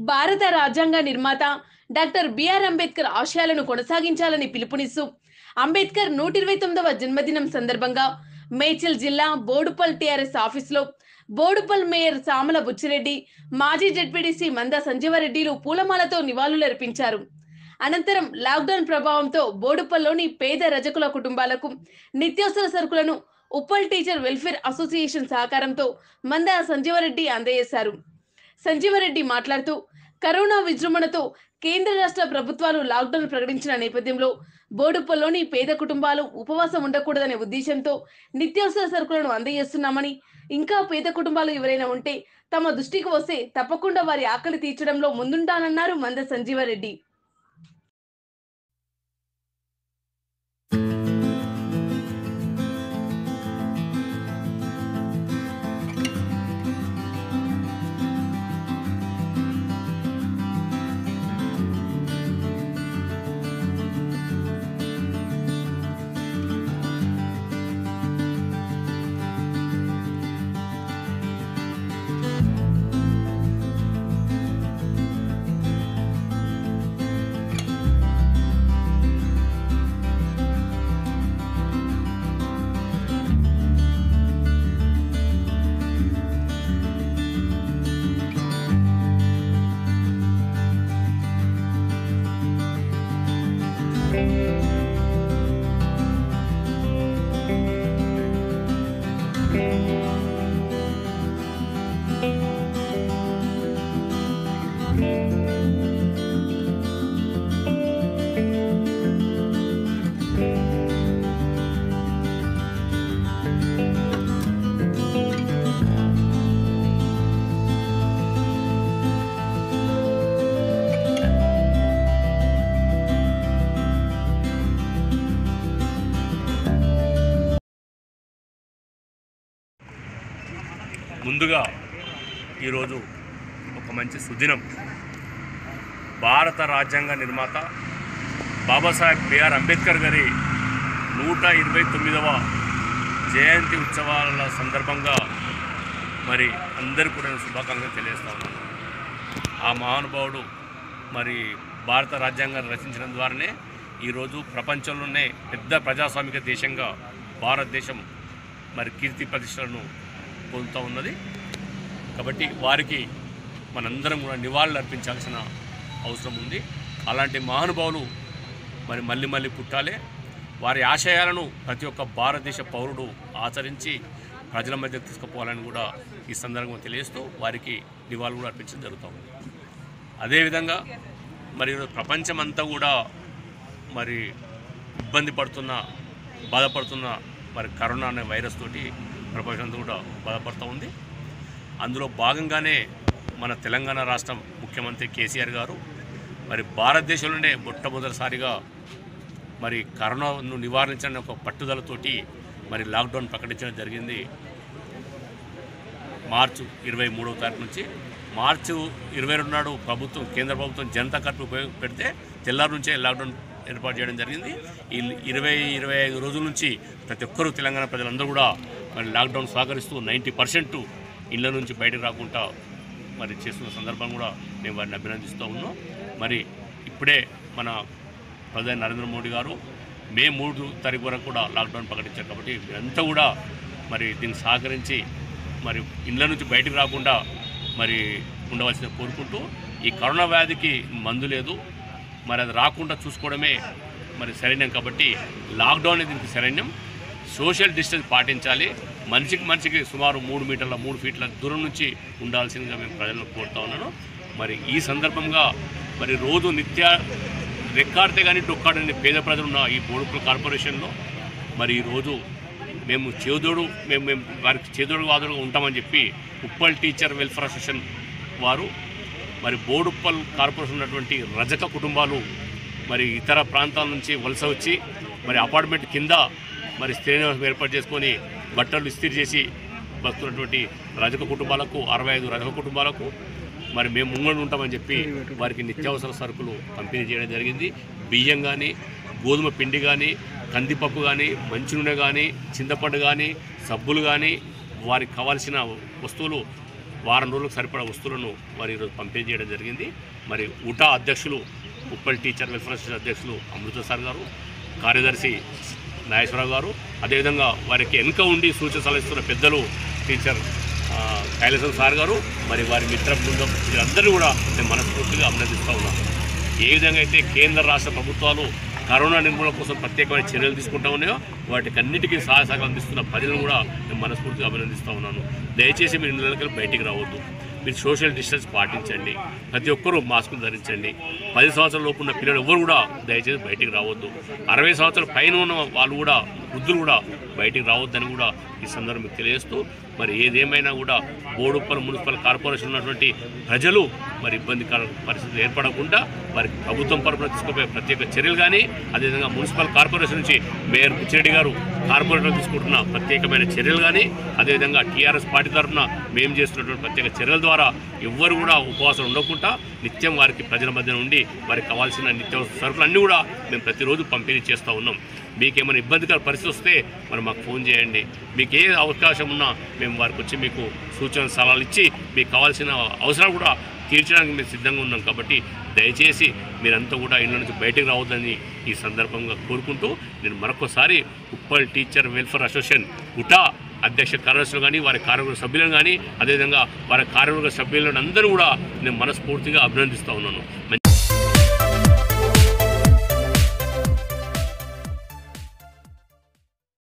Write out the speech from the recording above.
భారత రాజ్యాంగ నిర్మాత డాక్టర్ బిఆర్ అంబేద్కర్ ఆశయాలను కొనసాగించాలని పిలుపునిస్తూ అంబేద్కర్ నూట ఇరవై తొమ్మిదవ జన్మదినం సందర్భంగా మేడ్చల్ జిల్లా బోడుపల్ టిఆర్ఎస్ ఆఫీసులో బోడుపల్ మేయర్ సామల బుచ్చిరెడ్డి మాజీ జడ్పీడీసీ మంద సంజీవరెడ్డిలు పూలమాలతో నివాళులర్పించారు అనంతరం లాక్డౌన్ ప్రభావంతో బోడుపల్లోని పేద రజకుల కుటుంబాలకు నిత్యావసర సరుకులను ఉప్పల్ టీచర్ వెల్ఫేర్ అసోసియేషన్ సహకారంతో మంద సంజీవరెడ్డి అందజేశారు సంజీవరెడ్డి మాట్లాడుతూ కరోనా విజృంభణతో కేంద్ర రాష్ట్ర ప్రభుత్వాలు లాక్డౌన్ ప్రకటించిన నేపథ్యంలో బోడుప్పల్లోని పేద కుటుంబాలు ఉపవాసం ఉండకూడదనే ఉద్దేశంతో నిత్యావసర సరుకులను అందజేస్తున్నామని ఇంకా పేద కుటుంబాలు ఎవరైనా ఉంటే తమ దృష్టికి వస్తే తప్పకుండా వారి ఆకలి తీర్చడంలో ముందుంటానన్నారు మంద సంజీవరెడ్డి ముందుగా ఈరోజు ఒక మంచి సుదినం భారత రాజ్యాంగ నిర్మాత బాబాసాహెబ్ బిఆర్ అంబేద్కర్ గారి నూట ఇరవై తొమ్మిదవ జయంతి ఉత్సవాల సందర్భంగా మరి అందరికీ కూడా నేను శుభాకాంక్షలు తెలియజేస్తా ఉన్నాను ఆ మహానుభావుడు మరి భారత రాజ్యాంగాన్ని రచించడం ద్వారానే ఈరోజు ప్రపంచంలోనే పెద్ద ప్రజాస్వామిక దేశంగా భారతదేశం మరి కీర్తి ప్రతిష్టలను పొందుతూ ఉన్నది కాబట్టి వారికి మనందరం కూడా నివాళులు అర్పించాల్సిన అవసరం ఉంది అలాంటి మహానుభావులు మరి మళ్ళీ మళ్ళీ పుట్టాలి వారి ఆశయాలను ప్రతి ఒక్క భారతదేశ పౌరుడు ఆచరించి ప్రజల మధ్యకు తీసుకుపోవాలని కూడా ఈ సందర్భంగా తెలియజేస్తూ వారికి నివాళులు కూడా అర్పించడం జరుగుతూ ఉంది అదేవిధంగా మరి ఈరోజు ప్రపంచమంతా కూడా మరి ఇబ్బంది పడుతున్న బాధపడుతున్న మరి కరోనా అనే వైరస్ తోటి ప్రపంచం కూడా బాధపడుతూ ఉంది అందులో భాగంగానే మన తెలంగాణ రాష్ట్రం ముఖ్యమంత్రి కేసీఆర్ గారు మరి భారతదేశంలోనే మొట్టమొదటిసారిగా మరి కరోనాను నివారించడానికి ఒక పట్టుదలతోటి మరి లాక్డౌన్ ప్రకటించడం జరిగింది మార్చి ఇరవై మూడవ తారీఖు నుంచి మార్చి ఇరవై రెండు నాడు ప్రభుత్వం కేంద్ర ప్రభుత్వం జనతా కర్ఫ్యూ ఉపయోగ పెడితే తెల్లారి నుంచే లాక్డౌన్ ఏర్పాటు చేయడం జరిగింది ఈ ఇరవై ఇరవై ఐదు రోజుల నుంచి ప్రతి ఒక్కరూ తెలంగాణ ప్రజలందరూ కూడా మరి లాక్డౌన్ సహకరిస్తూ నైంటీ పర్సెంట్ ఇళ్ళ నుంచి బయటకు రాకుండా మరి చేస్తున్న సందర్భం కూడా మేము వారిని అభినందిస్తూ ఉన్నాం మరి ఇప్పుడే మన ప్రధాని నరేంద్ర మోడీ గారు మే మూడు తారీఖు వరకు కూడా లాక్డౌన్ ప్రకటించారు కాబట్టి మీరంతా కూడా మరి దీన్ని సహకరించి మరి ఇళ్ళ నుంచి బయటకు రాకుండా మరి ఉండవలసిన కోరుకుంటూ ఈ కరోనా వ్యాధికి మందు లేదు మరి అది రాకుండా చూసుకోవడమే మరి శరణ్యం కాబట్టి లాక్డౌన్ దీనికి శరణ్యం సోషల్ డిస్టెన్స్ పాటించాలి మనిషికి మనిషికి సుమారు మూడు మీటర్ల మూడు ఫీట్ల దూరం నుంచి ఉండాల్సిందిగా మేము ప్రజలను కోరుతా ఉన్నాను మరి ఈ సందర్భంగా మరి రోజు నిత్య రెక్కాడితే కానీ డొక్కాడని పేద ప్రజలు ఉన్న ఈ బోడుపుల కార్పొరేషన్లో మరి ఈరోజు మేము చేదోడు మేము మేము వారికి చేదోడు వాదుడుగా ఉంటామని చెప్పి ఉప్పల్ టీచర్ వెల్ఫేర్ అసోసియేషన్ వారు మరి బోడుప్పల్ కార్పొరేషన్ ఉన్నటువంటి రజక కుటుంబాలు మరి ఇతర ప్రాంతాల నుంచి వలస వచ్చి మరి అపార్ట్మెంట్ కింద మరి స్థిర నివాసం ఏర్పాటు చేసుకొని బట్టలు ఇస్త్రీ చేసి బతుకున్నటువంటి రజక కుటుంబాలకు అరవై ఐదు రజక కుటుంబాలకు మరి మేము ముంగడు ఉంటామని చెప్పి వారికి నిత్యావసర సరుకులు పంపిణీ చేయడం జరిగింది బియ్యం కానీ గోధుమ పిండి కానీ కందిపప్పు కానీ మంచి నూనె కానీ చింతపండు కానీ సబ్బులు కానీ వారికి కావాల్సిన వస్తువులు వారం రోజులకు సరిపడా వస్తువులను వారు ఈరోజు పంపిణీ చేయడం జరిగింది మరి ఉటా అధ్యక్షులు ఉప్పల్ టీచర్ వెల్ఫేర్ అసోసియేషన్ అధ్యక్షులు అమృత సార్ గారు కార్యదర్శి నాగేశ్వరరావు గారు అదేవిధంగా వారికి వెనుక ఉండి సూచన సలహిస్తున్న పెద్దలు టీచర్ ఆ, కైలాసం సార్ గారు మరి వారి మిత్ర బృందం వీరందరూ కూడా నేను మనస్ఫూర్తిగా అభినందిస్తూ ఉన్నాను ఏ విధంగా అయితే కేంద్ర రాష్ట్ర ప్రభుత్వాలు కరోనా నిర్మూలన కోసం ప్రత్యేకమైన చర్యలు తీసుకుంటా ఉన్నాయో వాటికి అన్నిటికీ సహాయ సహకారం అందిస్తున్న ప్రజలను కూడా నేను మనస్ఫూర్తిగా అభినందిస్తూ ఉన్నాను దయచేసి మీరు ఇళ్ళకి బయటికి రావద్దు మీరు సోషల్ డిస్టెన్స్ పాటించండి ప్రతి ఒక్కరూ మాస్కులు ధరించండి పది సంవత్సరాల లోపు ఉన్న పిల్లలు ఎవరు కూడా దయచేసి బయటికి రావద్దు అరవై సంవత్సరాల పైన ఉన్న వాళ్ళు కూడా వృద్ధులు కూడా బయటికి రావద్దని కూడా ఈ సందర్భం మీకు తెలియజేస్తూ మరి ఏదేమైనా కూడా బోడుప్పల్ మున్సిపల్ కార్పొరేషన్ ఉన్నటువంటి ప్రజలు మరి ఇబ్బందికర పరిస్థితులు ఏర్పడకుండా వారికి ప్రభుత్వం పరపున తీసుకుపోయే ప్రత్యేక చర్యలు కానీ అదేవిధంగా మున్సిపల్ కార్పొరేషన్ నుంచి మేయర్ బుచ్చిరెడ్డి గారు కార్పొరేటర్ తీసుకుంటున్న ప్రత్యేకమైన చర్యలు కానీ అదేవిధంగా టీఆర్ఎస్ పార్టీ తరఫున మేము చేస్తున్నటువంటి ప్రత్యేక చర్యల ద్వారా ఎవ్వరు కూడా ఉపవాసం ఉండకుండా నిత్యం వారికి ప్రజల మధ్య ఉండి వారికి కావాల్సిన నిత్యావసర సరుకులు అన్నీ కూడా మేము ప్రతిరోజు పంపిణీ చేస్తూ ఉన్నాం మీకు ఏమైనా ఇబ్బందికర పరిస్థితి వస్తే మరి మాకు ఫోన్ చేయండి మీకు ఏ అవకాశం ఉన్నా మేము వారికి వచ్చి మీకు సూచన సలహాలు ఇచ్చి మీకు కావాల్సిన అవసరాలు కూడా తీర్చడానికి మేము సిద్ధంగా ఉన్నాం కాబట్టి దయచేసి మీరంతా కూడా ఇళ్ళ నుంచి బయటకు రావద్దని ఈ సందర్భంగా కోరుకుంటూ నేను మరొకసారి Uppal teacher welfare association UTA అధ్యక్ష కార్యదర్శులు కానీ వారి కార్యవర్గ సభ్యులను కానీ అదేవిధంగా వారి కార్యవర్గ సభ్యులను అందరూ కూడా నేను మనస్ఫూర్తిగా అభినందిస్తూ ఉన్నాను